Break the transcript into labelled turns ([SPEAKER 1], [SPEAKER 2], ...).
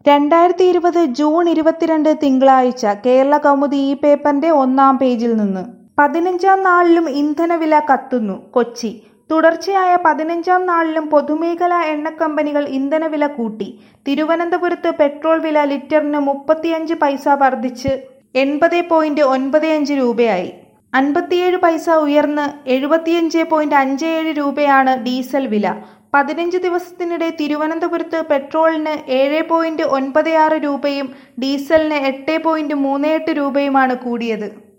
[SPEAKER 1] രണ്ടായിരത്തി ഇരുപത് ജൂൺ ഇരുപത്തിരണ്ട് തിങ്കളാഴ്ച കേരള കൗമുദി ഈ പേപ്പറിന്റെ ഒന്നാം പേജിൽ നിന്ന് പതിനഞ്ചാം നാളിലും ഇന്ധനവില കത്തുന്നു കൊച്ചി തുടർച്ചയായ പതിനഞ്ചാം നാളിലും പൊതുമേഖലാ എണ്ണക്കമ്പനികൾ ഇന്ധനവില കൂട്ടി തിരുവനന്തപുരത്ത് പെട്രോൾ വില ലിറ്ററിന് മുപ്പത്തിയഞ്ച് പൈസ വർദ്ധിച്ച് എൺപത് പോയിന്റ് ഒൻപത് അഞ്ച് രൂപയായി അൻപത്തിയേഴ് പൈസ ഉയർന്ന് എഴുപത്തിയഞ്ച് പോയിന്റ് അഞ്ച് ഏഴ് രൂപയാണ് ഡീസൽ വില പതിനഞ്ച് ദിവസത്തിനിടെ തിരുവനന്തപുരത്ത് പെട്രോളിന് ഏഴ് പോയിന്റ് ഒൻപത് ആറ് രൂപയും ഡീസലിന് എട്ട് പോയിന്റ് മൂന്ന് എട്ട് രൂപയുമാണ് കൂടിയത്